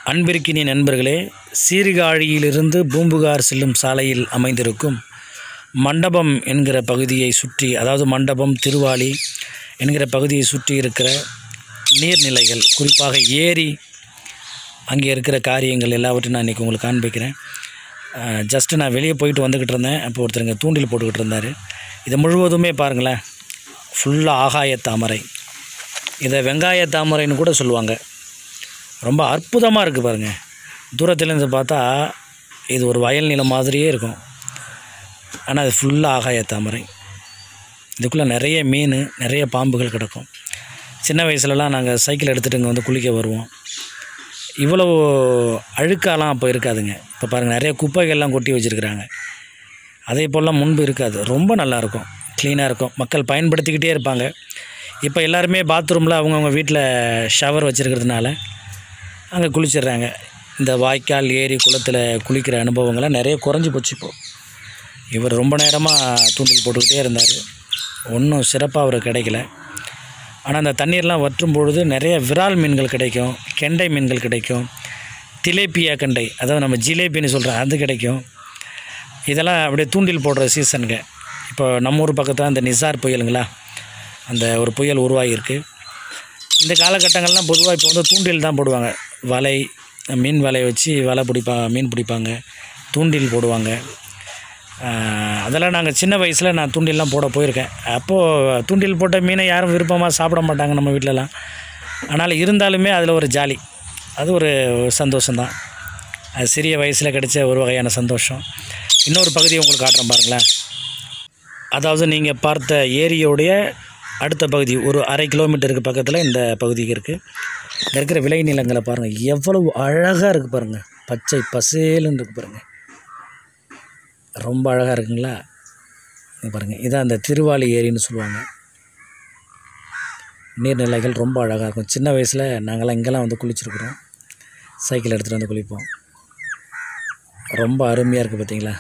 அன்பிற்கினிய நண்பர்களே சீர்காழியிலிருந்து பூம்புகார் செல்லும் சாலையில் அமைந்திருக்கும் மண்டபம் என்கிற பகுதியை சுற்றி அதாவது மண்டபம் திருவாலி என்கிற பகுதியை சுற்றி இருக்கிற நீர்நிலைகள் குறிப்பாக ஏரி அங்கே இருக்கிற காரியங்கள் எல்லாவற்றையும் நான் இன்றைக்கி உங்களுக்கு காண்பிக்கிறேன் ஜஸ்ட்டு நான் வெளியே போயிட்டு வந்துக்கிட்டு இருந்தேன் அப்போ ஒருத்தருங்க தூண்டில் போட்டுக்கிட்டு இருந்தார் இதை முழுவதுமே பாருங்களேன் ஃபுல்லாக ஆகாய தாமரை இதை வெங்காய தாமரைன்னு கூட சொல்லுவாங்க ரொம்ப அற்புதமாக இருக்குது பாருங்கள் தூரத்துலேருந்து பார்த்தா இது ஒரு வயல் நிலம் மாதிரியே இருக்கும் ஆனால் அது ஃபுல்லாக ஆகாய தாமரை இதுக்குள்ளே நிறைய மீன் நிறைய பாம்புகள் கிடக்கும் சின்ன வயசுலலாம் நாங்கள் சைக்கிள் எடுத்துகிட்டு இங்கே வந்து குளிக்க வருவோம் இவ்வளோ அழுக்காலாம் அப்போ இருக்காதுங்க இப்போ பாருங்கள் நிறைய குப்பைகள்லாம் கொட்டி வச்சுருக்குறாங்க அதே போலலாம் முன்பு இருக்காது ரொம்ப நல்லாயிருக்கும் க்ளீனாக இருக்கும் மக்கள் பயன்படுத்திக்கிட்டே இருப்பாங்க இப்போ எல்லாருமே பாத்ரூமில் அவங்கவுங்க வீட்டில் ஷவர் வச்சுருக்கிறதுனால அங்கே குளிச்சிடுறாங்க இந்த வாய்க்கால் ஏரி குளத்தில் குளிக்கிற அனுபவங்கள்லாம் நிறைய குறைஞ்சி போச்சு இப்போது இவர் ரொம்ப நேரமாக தூண்டில் போட்டுக்கிட்டே இருந்தார் ஒன்றும் சிறப்பாக அவருக்கு கிடைக்கல ஆனால் அந்த தண்ணீர்லாம் வற்றும் பொழுது நிறைய விரால் மீன்கள் கிடைக்கும் கெண்டை மீன்கள் கிடைக்கும் திலேப்பியா கெண்டை அதாவது நம்ம ஜிலேபின்னு சொல்கிறோம் அது கிடைக்கும் இதெல்லாம் அப்படியே தூண்டில் போடுற சீசனுங்க இப்போ நம்ம ஊர் பக்கத்தில் அந்த நிசார் புயலுங்களா அந்த ஒரு புயல் உருவாகியிருக்கு இந்த காலகட்டங்கள்லாம் பொதுவாக இப்போ வந்து தூண்டில் தான் போடுவாங்க வலை மீன் வலையை வச்சு வலை பிடிப்பா மீன் பிடிப்பாங்க தூண்டில் போடுவாங்க ஆஹ் அதெல்லாம் நாங்கள் சின்ன வயசில் நான் தூண்டில்லாம் போட போயிருக்கேன் அப்போது தூண்டில் போட்ட மீனை யாரும் விருப்பமாக சாப்பிட மாட்டாங்க நம்ம வீட்டிலலாம் ஆனால் இருந்தாலுமே அதில் ஒரு ஜாலி அது ஒரு சந்தோஷம்தான் அது சிறிய வயசில் கிடைச்ச ஒரு வகையான சந்தோஷம் இன்னொரு பகுதியை உங்களுக்கு காட்டுறேன் பாருங்களேன் அதாவது நீங்கள் பார்த்த ஏரியோடைய அடுத்த பகுதி ஒரு அரை கிலோமீட்டருக்கு பக்கத்தில் இந்த பகுதிக்கு இருக்குது இங்க இருக்கிற விளைநிலங்களை பாருங்கள் எவ்வளவு அழகாக இருக்குது பாருங்கள் பச்சை பசேலுன்னு இருக்குது பாருங்கள் ரொம்ப அழகாக இருக்குங்களா இங்க பாருங்கள் இதான் அந்த திருவாலி ஏரின்னு சொல்லுவாங்க நீர்நிலைகள் ரொம்ப அழகாக இருக்கும் சின்ன வயசில் நாங்கள்லாம் இங்கெல்லாம் வந்து குளிச்சிருக்குறோம் சைக்கிள் எடுத்துகிட்டு வந்து குளிப்போம் ரொம்ப அருமையாக இருக்குது பார்த்தீங்களா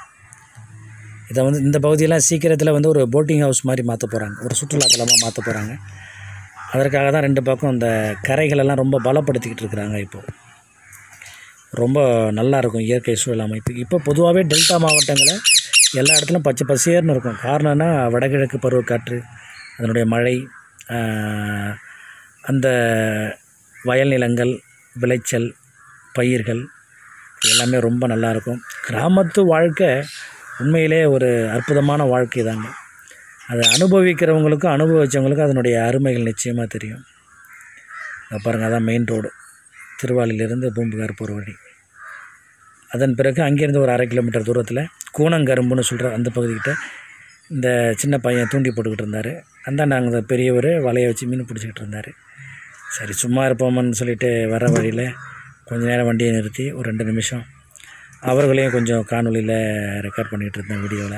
இதை வந்து இந்த பகுதியெல்லாம் சீக்கிரத்தில் வந்து ஒரு போட்டிங் ஹவுஸ் மாதிரி மாற்ற போகிறாங்க ஒரு சுற்றுலாத்தலமாக மாற்ற போகிறாங்க அதற்காக தான் ரெண்டு பக்கம் இந்த கரைகளெல்லாம் ரொம்ப பலப்படுத்திக்கிட்டு இருக்கிறாங்க இப்போது ரொம்ப நல்லா இருக்கும் இயற்கை சூழல் அமைப்பு இப்போ பொதுவாகவே டெல்டா மாவட்டங்களில் எல்லா இடத்துலையும் பச்சை பசேர்னு இருக்கும் காரணம்னா வடகிழக்கு பருவக்காற்று அதனுடைய மழை ஆஹ், அந்த வயல் நிலங்கள் விளைச்சல் பயிர்கள் எல்லாமே ரொம்ப நல்லாயிருக்கும் கிராமத்து வாழ்க்கை உண்மையிலே ஒரு அற்புதமான வாழ்க்கை தாங்க அதை அனுபவிக்கிறவங்களுக்கும் அனுபவித்தவங்களுக்கும் அதனுடைய அருமைகள் நிச்சயமாக தெரியும் இங்க பாருங்கள் அதான் மெயின் ரோடு திருவாலிலிருந்து பூம்புகார் போகிற வழி அதன் பிறகு அங்கேருந்து ஒரு அரை கிலோமீட்டர் தூரத்தில் கூனங்கரும்புன்னு சொல்கிற அந்த பகுதிக்கிட்ட இந்த சின்ன பையன் தூண்டி போட்டுக்கிட்டு இருந்தார் அந்த நாங்கள் பெரியவர் வலையை வச்சு மீன் பிடிச்சிக்கிட்டு இருந்தார் சரி சும்மா இருப்போம்னு சொல்லிட்டு வர வழியில் கொஞ்ச நேரம் வண்டியை நிறுத்தி ஒரு ரெண்டு நிமிஷம் அவர்களையும் கொஞ்சம் காணொளியில் ரெக்கார்ட் பண்ணிகிட்டு இருந்தேன் வீடியோவில்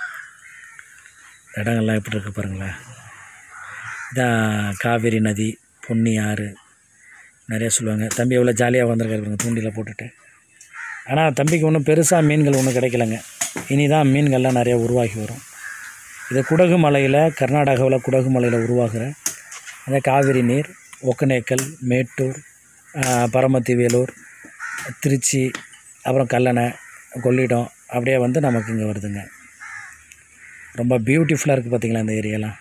இடங்கள்லாம் எப்படி இருக்கு பாருங்களேன் இதான் காவேரி நதி பொன்னி ஆறு நிறைய சொல்லுவாங்க தம்பி எவ்வளோ ஜாலியாக வந்திருக்காரு பாருங்க தூண்டில போட்டுட்டு ஆனால் தம்பிக்கு ஒன்றும் பெருசாக மீன்கள் ஒன்றும் கிடைக்கலங்க இனி தான் மீன்கள்லாம் நிறைய உருவாகி வரும் இது குடகு மலையில் கர்நாடகாவில் குடகு மலையில் உருவாகிற அந்த காவிரி நீர் ஒக்கநேக்கல் மேட்டூர் ஆஹ், பரமத்தி வேலூர் திருச்சி அப்புறம் கல்லணை கொள்ளிடம் அப்படியே வந்து நமக்கு இங்கே வருதுங்க ரொம்ப பியூட்டிஃபுல்லாக இருக்குது பார்த்தீங்களா இந்த ஏரியாலாம்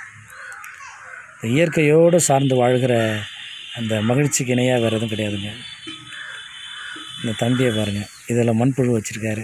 இந்த இயற்கையோடு சார்ந்து வாழ்கிற அந்த மகிழ்ச்சிக்கு இணையாக வேறு எதுவும் கிடையாதுங்க இந்த தம்பியை பாருங்கள் இதில் மண்புழு வச்சுருக்காரு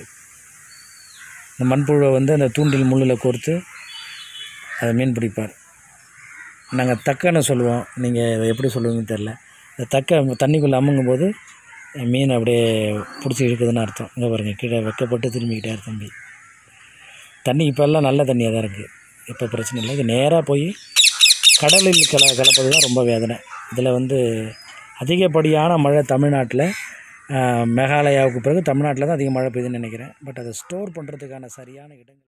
இந்த மண்புழுவை வந்து அந்த தூண்டில் முள்ளில் கோர்த்து அதை மீன் பிடிப்பார் நாங்கள் தக்கன்னு சொல்லுவோம் நீங்கள் இதை எப்படி சொல்லுவீங்கன்னு தெரில இந்த தக்க தண்ணிக்குள்ளே அமுங்கும் போது மீன் அப்படியே பிடிச்சி இழுக்குதுன்னு அர்த்தம் இங்கே பாருங்கள் கீழே வெக்கப்பட்டு திரும்பிக்கிட்டார் தம்பி தண்ணி இப்போல்லாம் நல்ல தண்ணியாக தான் இருக்குது இப்போ பிரச்சனை இல்லை இது நேராக போய் கடலில் கல கலப்பது தான் ரொம்ப வேதனை இதில் வந்து அதிகப்படியான மழை தமிழ்நாட்டில் ஆஹ், மேகாலயாவுக்கு பிறகு தமிழ்நாட்டில் தான் அதிக மழை பெய்யுதுன்னு நினைக்கிறேன் பட் அதை ஸ்டோர் பண்ணுறதுக்கான சரியான இடங்கள்